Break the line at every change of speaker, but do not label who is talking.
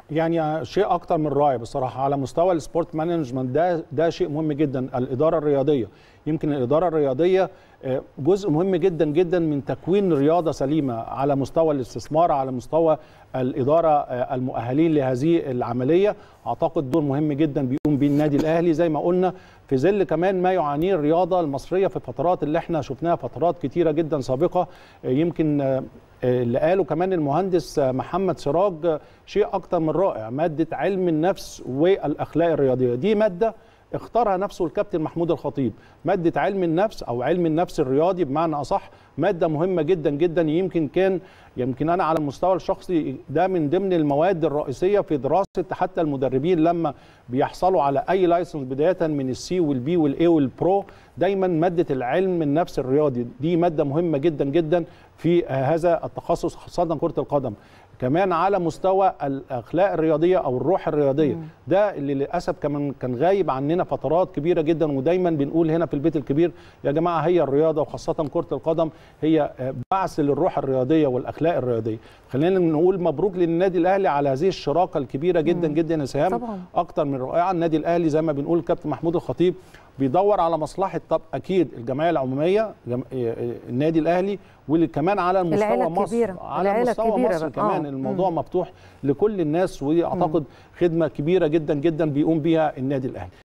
يعني شيء اكتر من رائع بصراحه على مستوى السبورت مانجمنت ده ده شيء مهم جدا الاداره الرياضيه يمكن الاداره الرياضيه آه، جزء مهم جدا جدا من تكوين رياضه سليمه على مستوى الاستثمار على مستوى الاداره آه، المؤهلين لهذه العمليه اعتقد دور مهم جدا بيقوم بيه النادي الاهلي زي ما قلنا في ظل كمان ما يعانيه الرياضه المصريه في الفترات اللي احنا شفناها فترات كتيره جدا سابقه آه، يمكن آه، اللي قاله كمان المهندس محمد سراج شيء اكتر من رائع ماده علم النفس والاخلاق الرياضيه دي ماده اختارها نفسه الكابتن محمود الخطيب ماده علم النفس او علم النفس الرياضي بمعنى اصح ماده مهمه جدا جدا يمكن كان يمكن انا على المستوى الشخصي ده من ضمن المواد الرئيسيه في دراسه حتى المدربين لما بيحصلوا على اي لايسنس بدايه من السي والبي والاي والبرو دايما ماده العلم النفس الرياضي دي ماده مهمه جدا جدا في هذا التخصص خاصه كره القدم كمان على مستوى الاخلاق الرياضيه او الروح الرياضيه
مم.
ده اللي للاسف كمان كان غايب عننا فترات كبيره جدا ودايما بنقول هنا في البيت الكبير يا جماعه هي الرياضه وخاصه كره القدم هي آه، بعث للروح الرياضيه والاخلاق الرياضيه خلينا نقول مبروك للنادي الاهلي على هذه الشراكه الكبيره جدا
مم.
جدا يا سهام
طبعا.
اكتر من رائعه النادي الاهلي زي ما بنقول كابتن محمود الخطيب بيدور على مصلحه طب اكيد الجمعيه العموميه جم... آه، آه، النادي الاهلي وكمان على مستوى
العيلة
مصر
الكبيرة.
على
العيلة
مستوى
الكبيرة
مصر
بقى.
كمان
آه.
الموضوع
مم.
مفتوح لكل الناس ودي اعتقد خدمه كبيره جدا جدا بيقوم بيها النادي الاهلي